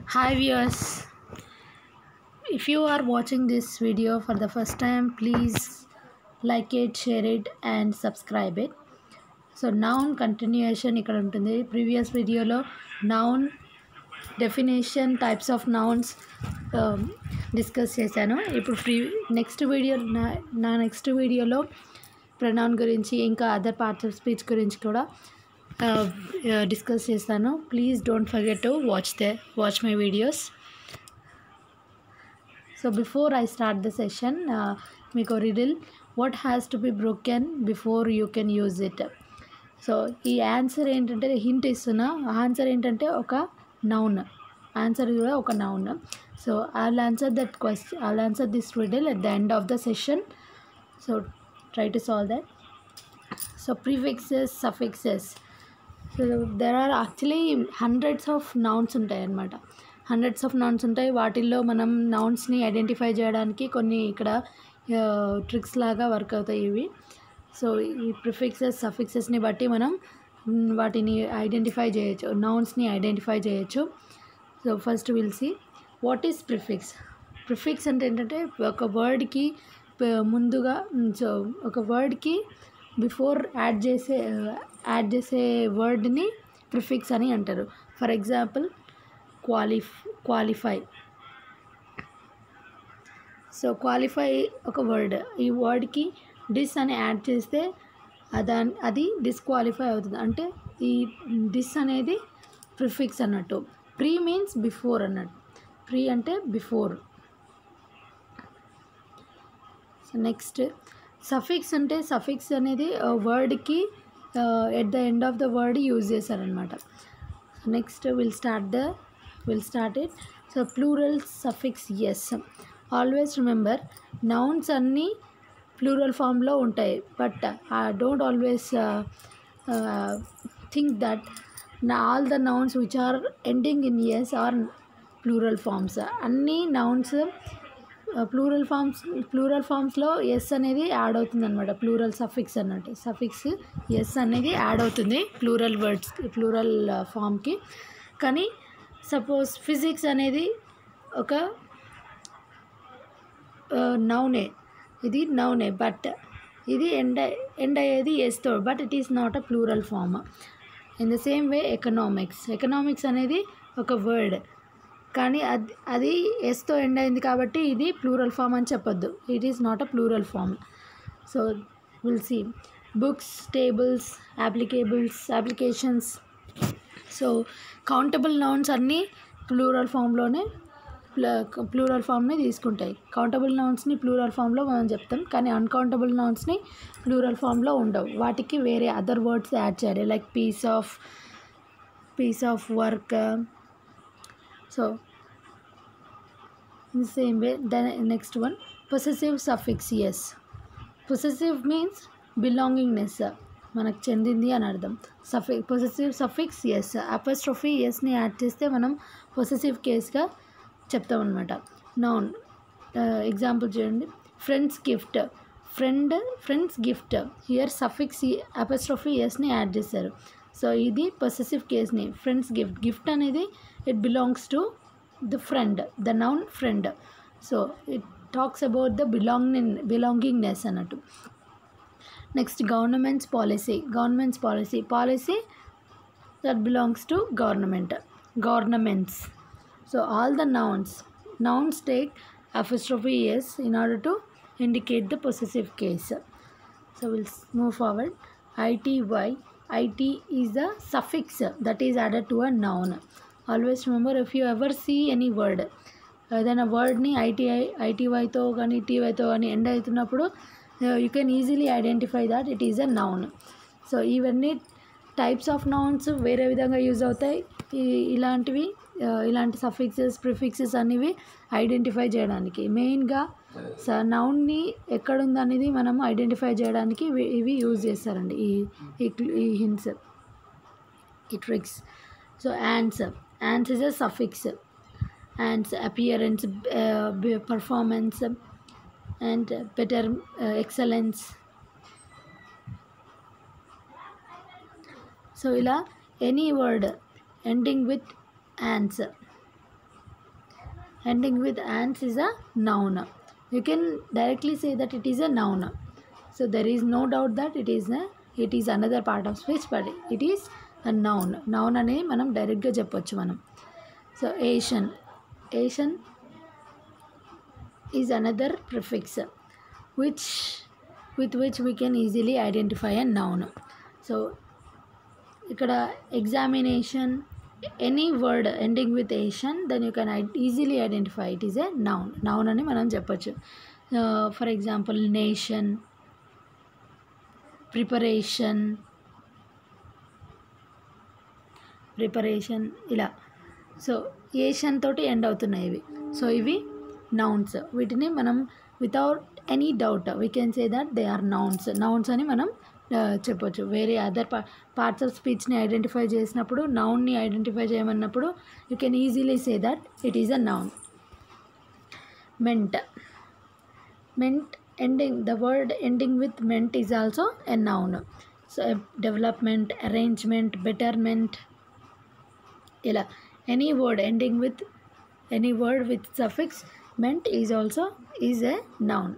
Hi viewers, if you are watching this video for the first time, please like it, share it and subscribe it. So noun continuation ఇక్కడ ఉంటుంది previous వీడియోలో noun definition types of nouns discuss చేశాను ఇప్పుడు free next video నా నా next వీడియోలో pronoun గురించి ఇంకా అదర్ పార్ట్స్ ఆఫ్ స్పీచ్ గురించి కూడా డిస్కస్ చేస్తాను please don't forget to watch the watch my videos so before I start the session మీకు riddle what has to be broken before you can use it so ఈ answer ఏంటంటే hint ఇస్తున్నా answer ఏంటంటే ఒక noun answer కూడా ఒక noun so I will answer that question I will answer this riddle at the end of the session so try to solve that so prefixes suffixes so there are actually hundreds of nouns ఉంటాయి అన్నమాట hundreds of nouns ఉంటాయి వాటిల్లో మనం నౌన్స్ని identify చేయడానికి కొన్ని ఇక్కడ tricks లాగా work అవుతాయి ఇవి సో ఈ ప్రిఫిక్సెస్ సఫిక్సెస్ని బట్టి మనం వాటిని ఐడెంటిఫై చేయొచ్చు నౌన్స్ని ఐడెంటిఫై చేయొచ్చు so first will see what is prefix prefix అంటే ఏంటంటే ఒక వర్డ్కి ముందుగా సో ఒక వర్డ్కి బిఫోర్ యాడ్ చేసే యాడ్ చేసే వర్డ్ని ప్రిఫిక్స్ అని అంటారు for example qualify qualify so qualify ఒక వర్డ్ ఈ వర్డ్కి డిస్ అని యాడ్ చేస్తే అదా అది డిస్క్వాలిఫై అవుతుంది అంటే ఈ డిస్ అనేది ప్రిఫిక్స్ అన్నట్టు ప్రీ మీన్స్ బిఫోర్ అన్నట్టు ప్రీ అంటే బిఫోర్ సో నెక్స్ట్ సఫిక్స్ అంటే సఫిక్స్ అనేది వర్డ్కి at the end of the word use చేశారనమాట next will start the will start it so plural suffix S always remember nouns అన్నీ plural ఫామ్లో ఉంటాయి but don't always think that all the nouns which are ending in S are plural forms అన్ని nouns plural forms plural ఫామ్స్లో S అనేది add అవుతుంది అనమాట plural suffix అన్నట్టు suffix S అనేది యాడ్ అవుతుంది ప్లూరల్ వర్డ్స్ ప్లూరల్ ఫామ్కి కానీ సపోజ్ ఫిజిక్స్ అనేది ఒక నౌనే ఇది నౌనే బట్ ఇది ఎండ్ ఎండ్ అయ్యేది ఎస్తో but it is not a plural form in the same way economics economics అనేది ఒక వర్డ్ కానీ అది అది ఎస్తో ఎండ్ అయింది కాబట్టి ఇది ప్లూరల్ ఫామ్ అని చెప్పొద్దు it is not a plural form so will see books tables applicables applications so countable nouns అన్నీ ప్లూరల్ ఫామ్లోనే ప్లూరల్ ఫామ్ని తీసుకుంటాయి కౌంటబుల్ నౌన్స్ని ప్లూరల్ ఫామ్లో మనం చెప్తాం కానీ అన్కౌంటబుల్ నౌన్స్ని ప్లూరల్ ఫామ్లో ఉండవు వాటికి వేరే అదర్ వర్డ్స్ యాడ్ చేయాలి like piece of piece of work so in the same way then next one possessive suffix yes possessive means belongingness మనకు చెందింది అని అర్థం సఫి పొసెసివ్ సఫిక్స్ ఎస్ అపస్ట్రఫీ ఎస్ని యాడ్ చేస్తే మనం పొసెసివ్ కేస్గా చెప్తాం అనమాట నౌన్ ఎగ్జాంపుల్ చూడండి friend's gift friend friend's gift here suffix apostrophe ఎస్ని యాడ్ చేశారు సో ఇది పొసెసివ్ కేస్ని ఫ్రెండ్స్ గిఫ్ట్ గిఫ్ట్ అనేది it belongs to the friend the noun friend so it talks about the belong belongingness అన్నట్టు next government's policy government's policy policy that belongs to government government's so all the nouns nouns take apostrophe s in order to indicate the possessive case so we'll move forward ity it is the suffix that is added to a noun always remember if you ever see any word ఏదైనా వర్డ్ని ITI ఐటీవైతో కానీ టీవైతో కానీ end అవుతున్నప్పుడు you can easily identify that it is a noun so ఇవన్నీ types of nouns వేరే విధంగా use అవుతాయి ఇలాంటివి ఇలాంటి సఫిక్సెస్ ప్రిఫిక్సెస్ అనేవి ఐడెంటిఫై చేయడానికి మెయిన్గా స నౌన్ని ఎక్కడుందనేది మనం ఐడెంటిఫై చేయడానికి ఇవి యూజ్ చేస్తారండి ఈ ఈ హింట్స్ ఈ tricks so ance ance is a suffix ance appearance performance and better excellence so ఇలా any word ending with answer ending with ance is a noun you can directly say that it is a noun so there is no doubt that it is it is another part of speech but it is a noun noun అనేది మనం డైరెక్ట్గా చెప్పొచ్చు మనం so ation ation is another prefix which with which we can easily identify a noun so ఇక్కడ examination any word ending with ation then you can easily identify it is a noun noun అని మనం చెప్పొచ్చు for example nation preparation preparation ఇలా so ation తోటి end అవుతున్నాయి ఇవి so ఇవి nouns వీటిని మనం without any doubt we can say that they are nouns nouns అని మనం చెప్పొచ్చు వేరే అదర్ పా పార్ట్స్ ఆఫ్ స్పీచ్ని ఐడెంటిఫై చేసినప్పుడు నౌన్ని ఐడెంటిఫై చేయమన్నప్పుడు you can easily say that it is a noun ment ment ending the word ending with ment is also a noun so development arrangement betterment ఇలా any word ending with any word with suffix ment is also is a noun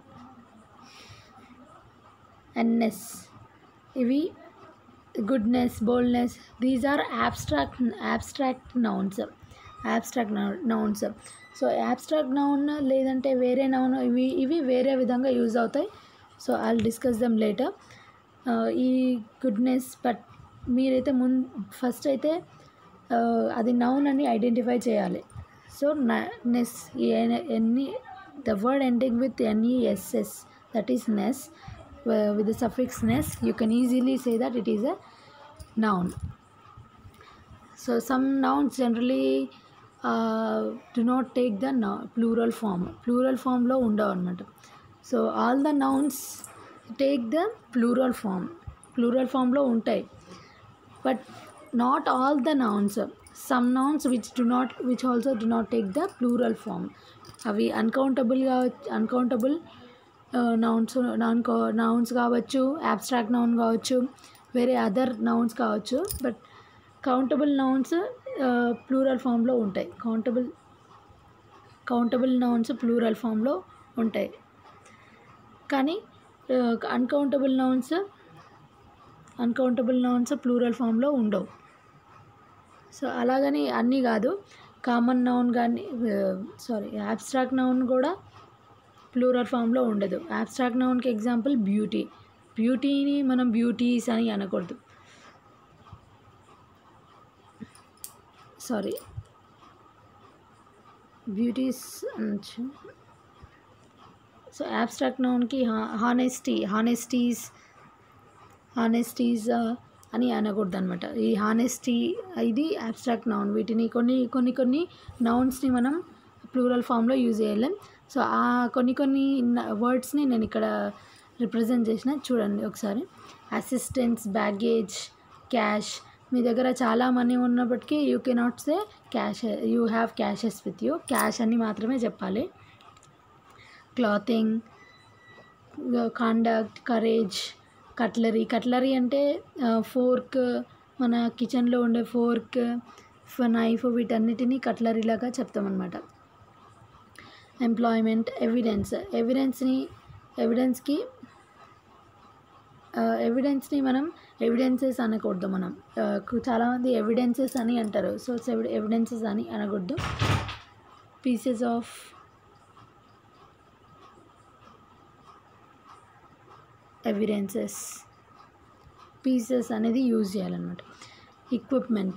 anness ఇవి goodness boldness these are abstract abstract nouns abstract nouns so abstract noun లేదంటే వేరే noun ఇవి ఇవి వేరే విధంగా use అవుతాయి so I discuss them later ఈ goodness but మీరైతే ముం ఫస్ట్ అయితే అది నౌన్ అని ఐడెంటిఫై చేయాలి so ness any the word ending with N E S S that is ness with the suffix ness you can easily say that it is a noun so some nouns generally do not take the plural form plural ఫామ్లో ఉండవు అనమాట so all the nouns take the plural form plural ఫామ్లో ఉంటాయి but not all the nouns some nouns which do not which also do not take the plural form అవి uncountable కావచ్చు uncountable nouns non nouns కావచ్చు abstract noun కావచ్చు వేరే other nouns కావచ్చు but countable nouns plural ఫామ్లో ఉంటాయి countable countable nouns plural ఫామ్లో ఉంటాయి కానీ uncountable nouns uncountable nouns plural ఫామ్లో ఉండవు సో అలాగని అన్నీ కాదు కామన్ నౌన్ కానీ సారీ యాబ్స్ట్రాక్ట్ నౌన్ కూడా ప్లూరల్ ఫామ్లో ఉండదు యాబ్స్ట్రాక్ట్ నౌన్కి ఎగ్జాంపుల్ బ్యూటీ బ్యూటీని మనం బ్యూటీస్ అని అనకూడదు సారీ బ్యూటీస్ అనొచ్చు సో యాబ్స్ట్రాక్ట్ నౌన్కి హానెస్టీ హానెస్టీస్ హానెస్టీస్ అని అనకూడదు అనమాట ఈ హానెస్టీ ఇది యాబ్స్ట్రాక్ట్ నౌన్ వీటిని కొన్ని కొన్ని కొన్ని నౌన్స్ని మనం ప్లూరల్ ఫామ్లో యూజ్ చేయలేం సో ఆ కొన్ని కొన్ని వర్డ్స్ని నేను ఇక్కడ రిప్రజెంట్ చేసిన చూడండి ఒకసారి అసిస్టెన్స్ బ్యాగేజ్ క్యాష్ మీ దగ్గర చాలా మనీ ఉన్నప్పటికీ you cannot say cash you have cashes with you cash అని మాత్రమే చెప్పాలి clothing conduct courage cutlery cutlery అంటే ఫోర్క్ మన కిచెన్లో ఉండే ఫోర్క్ నైఫ్ వీటన్నిటిని కట్లరీ లాగా చెప్తామన్నమాట ఎంప్లాయ్మెంట్ ఎవిడెన్స్ ఎవిడెన్స్ని ఎవిడెన్స్కి ఎవిడెన్స్ని మనం ఎవిడెన్సెస్ అనకూడదు మనం చాలామంది ఎవిడెన్సెస్ అని అంటారు సో ఎవిడెన్సెస్ అని అనకూడదు పీసెస్ ఆఫ్ ఎవిడెన్సెస్ పీసెస్ అనేది యూజ్ చేయాలన్నమాట ఎక్విప్మెంట్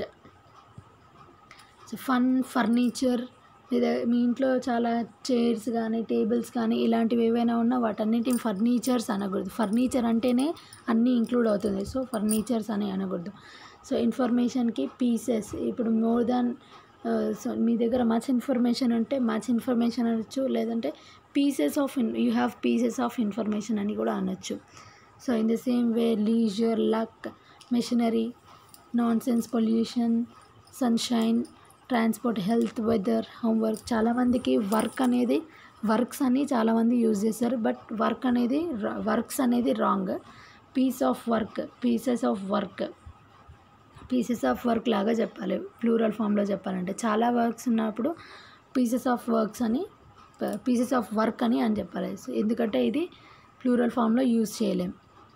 సో ఫన్ ఫర్నిచర్ లేదా మీ ఇంట్లో చాలా చైర్స్ కానీ టేబుల్స్ కానీ ఇలాంటివి ఏవైనా ఉన్నా వాటన్నిటిని ఫర్నిచర్స్ అనకూడదు ఫర్నిచర్ అంటేనే అన్నీ ఇంక్లూడ్ అవుతుంది సో ఫర్నిచర్స్ అని అనకూడదు సో ఇన్ఫర్మేషన్కి పీసెస్ ఇప్పుడు మోర్ దాన్ సో మీ దగ్గర మచ్ ఇన్ఫర్మేషన్ ఉంటే మచ్ ఇన్ఫర్మేషన్ అనొచ్చు లేదంటే pieces of in you have pieces of information అని కూడా అనొచ్చు so in the same way leisure luck machinery nonsense pollution sunshine transport health weather homework చాలామందికి work అనేది వర్క్స్ అని చాలామంది యూజ్ చేస్తారు బట్ వర్క్ అనేది వర్క్స్ అనేది wrong piece of work pieces of work pieces of work లాగా చెప్పాలి plural ఫామ్లో చెప్పాలంటే చాలా వర్క్స్ ఉన్నప్పుడు పీసెస్ ఆఫ్ వర్క్స్ అని పీసెస్ ఆఫ్ వర్క్ అని అని చెప్పాలి సో ఎందుకంటే ఇది ప్లూరల్ ఫామ్లో యూజ్ చేయలేం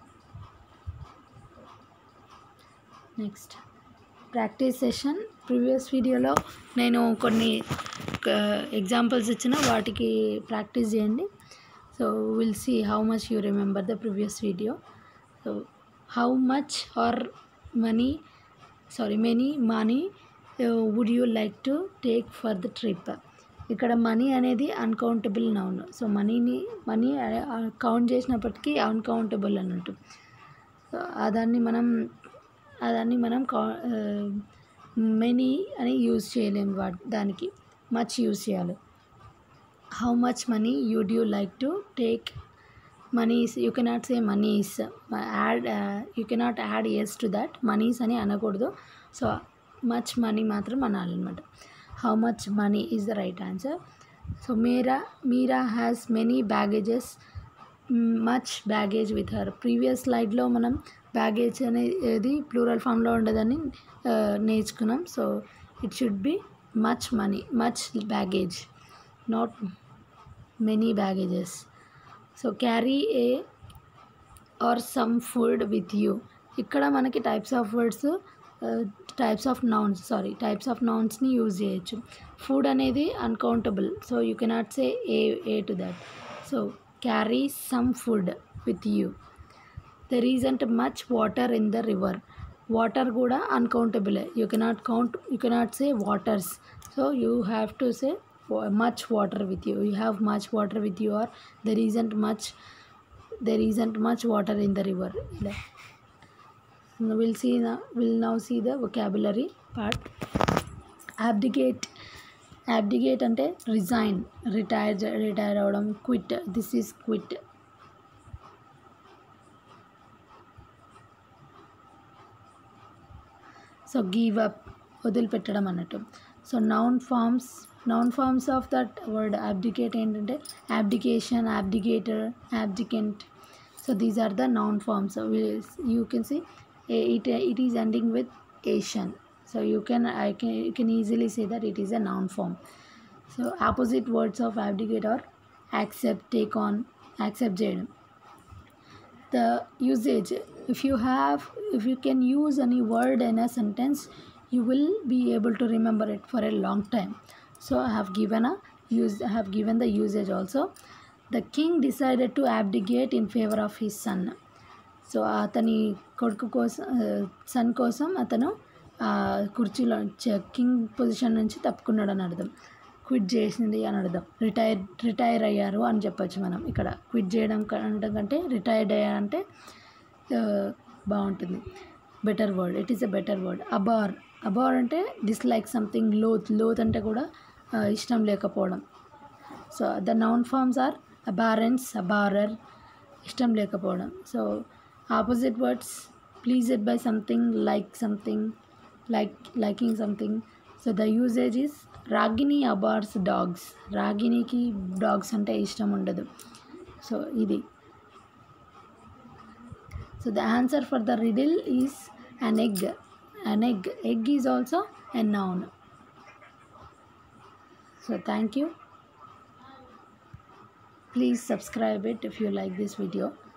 నెక్స్ట్ ప్రాక్టీస్ సెషన్ ప్రీవియస్ వీడియోలో నేను కొన్ని ఎగ్జాంపుల్స్ ఇచ్చిన వాటికి ప్రాక్టీస్ చేయండి so will see how much you remember the previous video so how much are money sorry many money would you like to take for the trip ఇక్కడ money అనేది uncountable noun so మనీని money count చేసినప్పటికీ uncountable అన్నట్టు so దాన్ని మనం దాన్ని మనం many అని యూజ్ చేయలేము వా దానికి మచ్ యూజ్ చేయాలి how much money you'd you like to take moneys you cannot say moneys add you cannot add S to that moneys అని అనకూడదు సో మచ్ మనీ మాత్రం అనాలన్నమాట how much money is the right answer so Meera Meera has many baggages much baggage with her previous స్లైడ్లో మనం baggage అనేది plural ఫామ్లో ఉండదని నేర్చుకున్నాం so it should be much money much baggage not many baggages so carry a are some food with you ఇక్కడ మనకి types of words types of nouns sorry types of నౌన్స్ని use చేయొచ్చు food అనేది uncountable so you cannot say a a to that so carry some food with you there isn't much water in the river water కూడా uncountable you cannot count you cannot say waters so you have to say much water with you you have much water with you are there isn't much there isn't much water in the river ఇలా will see will now see the vocabulary part abdicate abdicate అంటే resign retire retire అవ్వడం quit this is quit so give up వదిలిపెట్టడం అన్నట్టు so noun forms noun forms of that word abdicate ఏంటంటే abdication abdicator abdicant so these are the noun forms you can see it it is ending with ation so you can I can you can easily say that it is a noun form so opposite words of abdicate are accept take on accept చేయడం the usage if you have if you can use any word in a sentence you will be able to remember it for a long time so i have given a use i have given the usage also the king decided to abdicate in favor of his son so అతని కొడుకు కోసం sun కోసం అతను కుర్చీలో king position నుంచి తప్పుకున్నాడు అని అర్థం quit చేసింది అని అర్థం రిటైర్ రిటైర్ అయ్యారు అని చెప్పొచ్చు మనం ఇక్కడ క్విట్ చేయడం అనడం కంటే రిటైర్డ్ అయ్యారంటే బాగుంటుంది better word it is a better word abhor abhor అంటే డిస్లైక్ సంథింగ్ లోత్ లోత్ అంటే కూడా ఇష్టం లేకపోవడం so the noun forms are abhorrence abhorrer ఇష్టం లేకపోవడం so opposite words pleased by something like something like liking something so the usage is Ragini abhors dogs రాగినికి dogs అంటే ఇష్టం ఉండదు సో ఇది so the answer for the riddle is an egg an egg egg is also a noun so thank you please subscribe it if you like this video